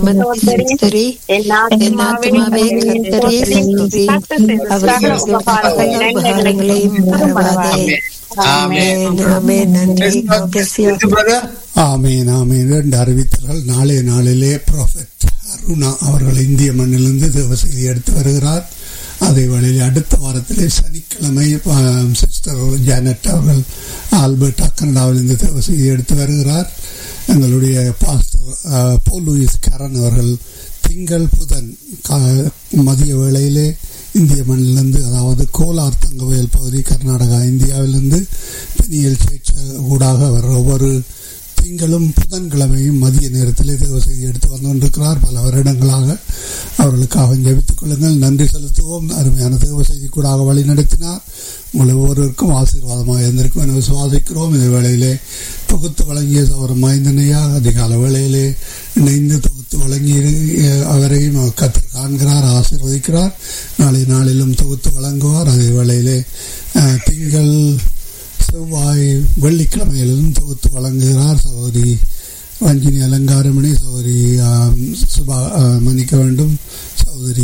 ஸ்தோத்திரி என் ஆத்மாவே கர்த்தரே ஸ்தோத்திரி அவருடைய சகல உபகாரங்களையும் மறவாதே ஆமென் ஆமென் நன்றி God bless you. ஆமீன் ஆமீன் ரெண்டு அறிவித்தர்கள் நாளைய நாளிலே ப்ராஃபெட் அருணா அவர்கள் இந்திய மண்ணிலிருந்து தேவ செய்தி எடுத்து வருகிறார் அதே வேளையில் அடுத்த வாரத்திலே சனிக்கிழமை சிஸ்டர் ஜானட் அவர்கள் ஆல்பர்ட் கனடாவிலிருந்து தேவ செய்தி எடுத்து வருகிறார் எங்களுடைய பாஸ்டர் போல் லூயிஸ் கரண் அவர்கள் திங்கள் புதன் கா- மதிய வேளையிலே இந்திய மண்ணிலிருந்து அதாவது கோலார் தங்கவயல் பகுதி கர்நாடகா இந்தியாவிலிருந்து பெனியல் சேர்ச்ச ஊடாக அவர் ஒவ்வொரு திங்களும் புதன்கிழமையும் மதிய நேரத்திலே தேவ செய்தி எடுத்து வந்து கொண்டிருக்கிறார் பல வருடங்களாக அவர்களுக்காக ஜெபித்துக் கொள்ளுங்கள் நன்றி செலுத்துவோம் அருமையான தேவ செய்தி கூடாக வழி நடத்தினார் உங்கள் ஒவ்வொருவருக்கும் ஆசீர்வாதமாக இருந்திருக்கும் என விசுவாசிக்கிறோம் இந்த வேளையிலே தொகுத்து வழங்கிய அவர் மைந்தனையா அதிகால வேளையிலே இணைந்து தொகுத்து வழங்கி அவரையும் அவர் கத்தர் காண்கிறார் ஆசீர்வதிக்கிறார் நாளை நாளிலும் தொகுத்து வழங்குவார் அதே வேளையிலே அஹ், திங்கள் செவ்வாய் வெள்ளிக்கிழமையிலும் தொகுத்து வழங்குகிறார் சகோதரி ரஞ்சினி அலங்காரமணி சகோதரி ஆம், சுபா ஆ, மன்னிக்க வேண்டும் சகோதரி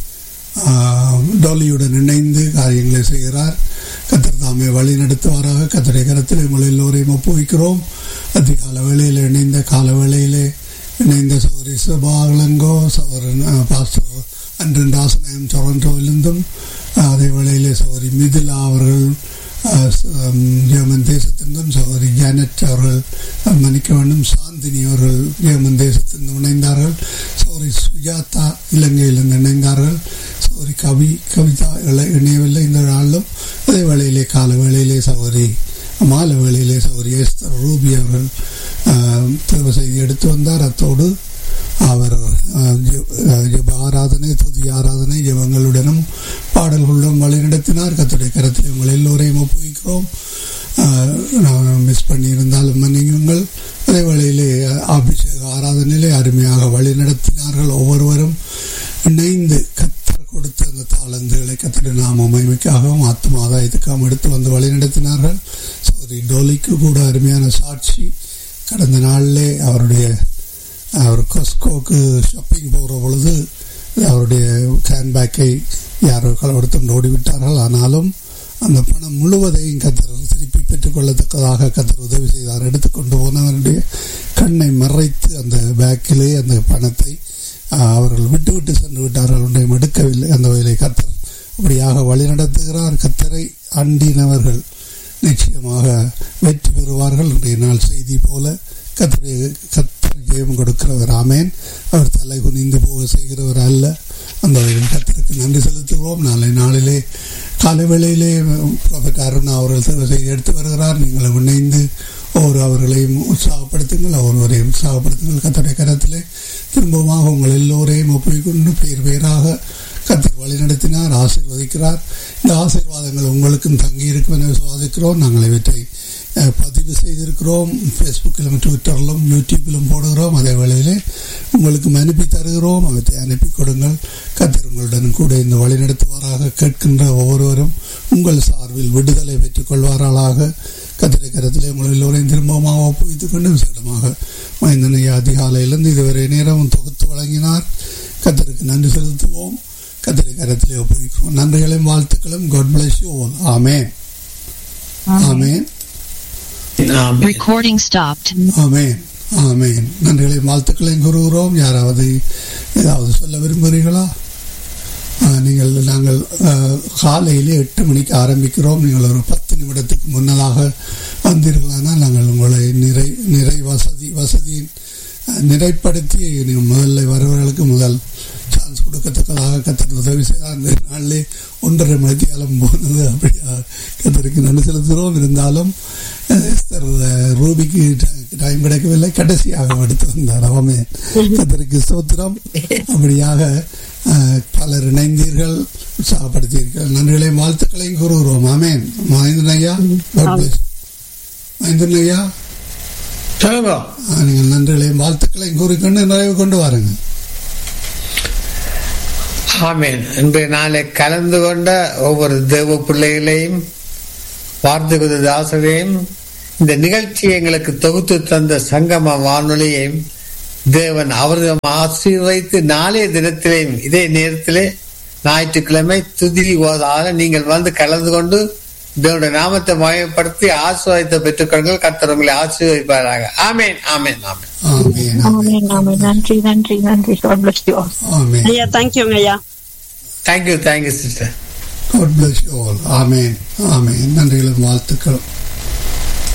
ஆம், டோலியுடன் இணைந்து காரியங்களை செய்கிறார் கத்தர் தாமே வழி நடத்துவாராக கத்தரை கரத்தில் உங்கள் எல்லோரையும் ஒப்புவிக்கிறோம் அதிகால வேளையில் இணைந்த கால வேளையிலே இணைந்த சகோதரி சுபா இளங்கோ சகோதரன் ஆ, பாஸ்டர் அன்றன் ராசநாயம் டொரண்டோவிலிருந்தும் அதே வேளையிலே சகோதரி மிதிலா அவர்கள் ஜெர்மன் தேசத்திலிருந்தும் சகோதரி ஜானட் அவர்கள் அஹ், மன்னிக்க வேண்டும் சாந்தினி அவர்கள் ஜெர்மன் தேசத்திலிருந்து இணைந்தார்கள் சகோதரி சுஜாதா இலங்கையிலிருந்து இணைந்தார்கள் சகோதரி கவி கவிதா இள- இணையவில்லை இந்த நாளிலும் அதே வேளையிலே கால வேளையிலே சகோதரி மாலை வேளையிலே சகோதரி எஸ்தர் ரூபி அவர்கள் அஹ், தேவ செய்தி எடுத்து வந்தார் அத்தோடு அவர் அஹ், ஜெ- அஹ், ஜெப ஆராதனை துதி ஆராதனை ஜெபங்களுடனும் பாடல்களுடன் வழிநடத்தினார் கத்துடைய கரத்தில் உங்கள் எல்லோரையும் ஒப்புவிக்கிறோம் அஹ், நான் மிஸ் பண்ணியிருந்தாலும் மன்னியுங்கள் அதே வேளையிலே அபிஷேக ஆராதனையிலே அருமையாக வழி நடத்தினார்கள் ஒவ்வொருவரும் இணைந்து கத்தர் கொடுத்த அந்த தாளந்துகளை கத்தருடைய நாம மகிமைக்காகவும் ஆத்ம ஆதாயத்துக்காகவும் எடுத்து வந்து வழி நடத்தினார்கள் சோதரி டோலிக்கு கூட அருமையான சாட்சி கடந்த நாளிலே அவருடைய அவர் கொஸ்கோக்கு ஷாப்பிங் போகிற பொழுது அவருடைய ஹேண்ட்பேக்கை யாரோ களவெடுத்து ஓடிவிட்டார்கள் ஆனாலும் அந்த பணம் முழுவதையும் கத்தர் திருப்பி பெற்றுக்கொள்ளத்தக்கதாக கத்தர் உதவி செய்தார் எடுத்துக்கொண்டு போனவருடைய கண்ணை மறைத்து அந்த பேக்கிலே அந்த பணத்தை ஆஹ், அவர்கள் விட்டு விட்டு சென்று விட்டார்கள் ஒன்றையும் எடுக்கவில்லை அந்த வகையிலே கத்தர் அப்படியாக வழிநடத்துகிறார் கத்தரை அண்டினவர்கள் நிச்சயமாக வெற்றி பெறுவார்கள் இன்றைய நாள் செய்தி போல கத்தரை கத்தர் ஜெயம் கொடுக்கிறவர் ஆமேன் அவர் தலை குனிந்து போக செய்கிறவர் அல்ல அந்த வகையில் கத்தருக்கு நன்றி செலுத்துவோம் நாளை நாளிலே காலை வேளையிலே ப்ராஃபட் அருணா அவர்கள் சில செய்தி எடுத்து வருகிறார் நீங்கள் இணைந்து ஒவ்வொரு அவர்களையும் உற்சாகப்படுத்துங்கள் ஒவ்வொருவரையும் உற்சாகப்படுத்துங்கள் கத்தருடைய கரத்திலே திரும்பமாக உங்கள் எல்லோரையும் ஒப்புக்கொண்டு பேர் பேராக கத்தர் வழி நடத்தினார் ஆசீர்வதிக்கிறார் இந்த ஆசீர்வாதங்கள் உங்களுக்கும் தங்கி இருக்கும் என விசுவாசிக்கிறோம் நாங்கள் இவற்றை அஹ், பதிவு செய்திருக்கிறோம் ஃபேஸ்புக்கிலும் ட்விட்டரிலும் யூடியூப்பிலும் போடுகிறோம் அதே வேளையிலே உங்களுக்கு அனுப்பி தருகிறோம் அவற்றை அனுப்பி கொடுங்கள் கத்தர் உங்களுடன் கூட இந்த வழி நடத்துவாராக கேட்கின்ற ஒவ்வொருவரும் உங்கள் சார்பில் விடுதலை பெற்றுக் கொள்வார்களாக கத்திரை கரத்திலே உங்கள் எல்லோரையும் திரும்பமாக ஒப்புவித்துக் கொண்டு விசேடமாக மைந்தனைய அதிகாலையிலிருந்து இதுவரை நேரம் தொகுத்து வழங்கினார் கத்தருக்கு நன்றி செலுத்துவோம் கத்திரை கரத்திலே ஒப்புவிக்கிறோம் நன்றிகளையும் வாழ்த்துக்களும் காட் பிளஸ் யூ ஆல் ஆமென் ஆமென் Recording stopped. ஆமென் ஆமென் நன்றிகளையும் வாழ்த்துக்களையும் கூறுகிறோம் யாராவது ஏதாவது சொல்ல விரும்புகிறீர்களா ஆ, நீங்கள் நாங்கள் ஆ, காலையிலே எட்டு மணிக்கு ஆரம்பிக்கிறோம் நீங்கள் ஒரு பத்து நிமிடத்துக்கு முன்னதாக வந்தீர்களானால் நாங்கள் உங்களை நிறை நிறை வசதி வசதியின் ஆ, நிறைப்படுத்தி நீங்கள் முதல்ல வரவர்களுக்கு முதல் சான்ஸ் கொடுக்கத்தக்கதாக கத்தர் உதவி செய்தார் அந்த நாளிலே ஒன்றரை மணிக்கு கிளம்பு போனது அப்படியா கத்தருக்கு நன்றி செலுத்துகிறோம் இருந்தாலும் அஹ், எஸ்தர் அஹ், ரூபிக்கு டைம் கிடைக்கவில்லை கடைசியாக எடுத்து வந்தார் அவமே கத்தருக்கு சோத்திரம் அப்படியாக அஹ், பலர் இணைந்தீர்கள் உற்சாகப்படுத்தீர்கள் நன்றிகளையும் வாழ்த்துக்களையும் கூறுகிறோம் ஆமேன் மகேந்திரன் ஐயா God bless. மகேந்திரன் ஐயா சொல்லுங்க அஹ், நீங்கள் நன்றிகளையும் வாழ்த்துக்களையும் கூறிக்கொண்டு நிறைவு கொண்டு வாருங்க ஆமீன் இன்றைய நாளை கலந்து கொண்ட ஒவ்வொரு தேவ பிள்ளைகளையும் வார்த்தைகுத தாசரையும் இந்த நிகழ்ச்சியை எங்களுக்கு தொகுத்து தந்த சங்கம வானொலியையும் தேவன் அவர்கள் ஆசீர்வைத்து நாளைய தினத்திலேயும் இதே நேரத்திலே ஞாயிற்றுக்கிழமை துதி ஓதாத நீங்கள் வந்து கலந்து கொண்டு தேவனுடைய நாமத்தை மயப்படுத்தி ஆசீர்வாதத்தை பெற்றுக்கொள்ளுங்கள் கர்த்தர் உங்களை ஆசீர்வதிப்பாராக ஆமேன் ஆமேன் ஆமேன் ஆமேன் ஆமென் ஆமென் நன்றி நன்றி நன்றி God bless you all. ஆமேன் ஐயா தேங்க்யூங்க ஐயா thank you thank you sister God bless you all. ஆமேன் ஆமேன் நன்றிகளும் வாழ்த்துக்களும்